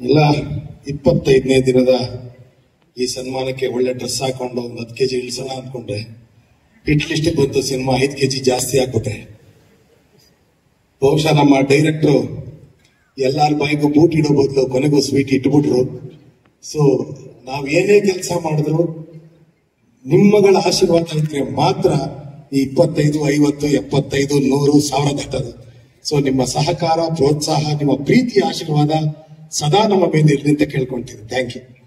ಎಲ್ಲ ಇಪ್ಪತ್ತೈದನೇ ದಿನದ ಈ ಸನ್ಮಾನಕ್ಕೆ ಒಳ್ಳೆ ಡ್ರೆಸ್ ಹಾಕೊಂಡು ಒಂದು ಹತ್ತು ಕೆಜಿ ಇಳಿಸೋಣ ಅಂದ್ಕೊಂಡ್ರೆ ಹಿಟ್ ಲಿಸ್ಟ್ ಬಂತು ಸಿನಿಮಾ ಐದು ಕೆಜಿ ಜಾಸ್ತಿ ಆಗ್ಬಿಟ್ಟೆ ಬಹುಶಃ ನಮ್ಮ ಡೈರೆಕ್ಟ್ರು ಎಲ್ಲಾರ ಬಾಯಿಗೂ ಬೂಟ್ ಇಡೋ ಬದಲು ಕೊನೆಗೂ ಸ್ವೀಟ್ ಇಟ್ಬಿಟ್ರು ಸೊ ನಾವ್ ಏನೇ ಕೆಲಸ ಮಾಡಿದ್ರು ನಿಮ್ಮಗಳ ಆಶೀರ್ವಾದ ಇದ್ರೆ ಮಾತ್ರ ಈ ಇಪ್ಪತ್ತೈದು ಐವತ್ತು ಎಪ್ಪತ್ತೈದು ನೂರು ಸಾವಿರ ದಾಟದು ಸೊ ನಿಮ್ಮ ಸಹಕಾರ ಪ್ರೋತ್ಸಾಹ ನಿಮ್ಮ ಪ್ರೀತಿ ಆಶೀರ್ವಾದ ಸದಾ ನಮ್ಮ ಮೇಲೆ ಇರಲಿ ಅಂತ ಕೇಳ್ಕೊಂತೀನಿ ಥ್ಯಾಂಕ್ ಯು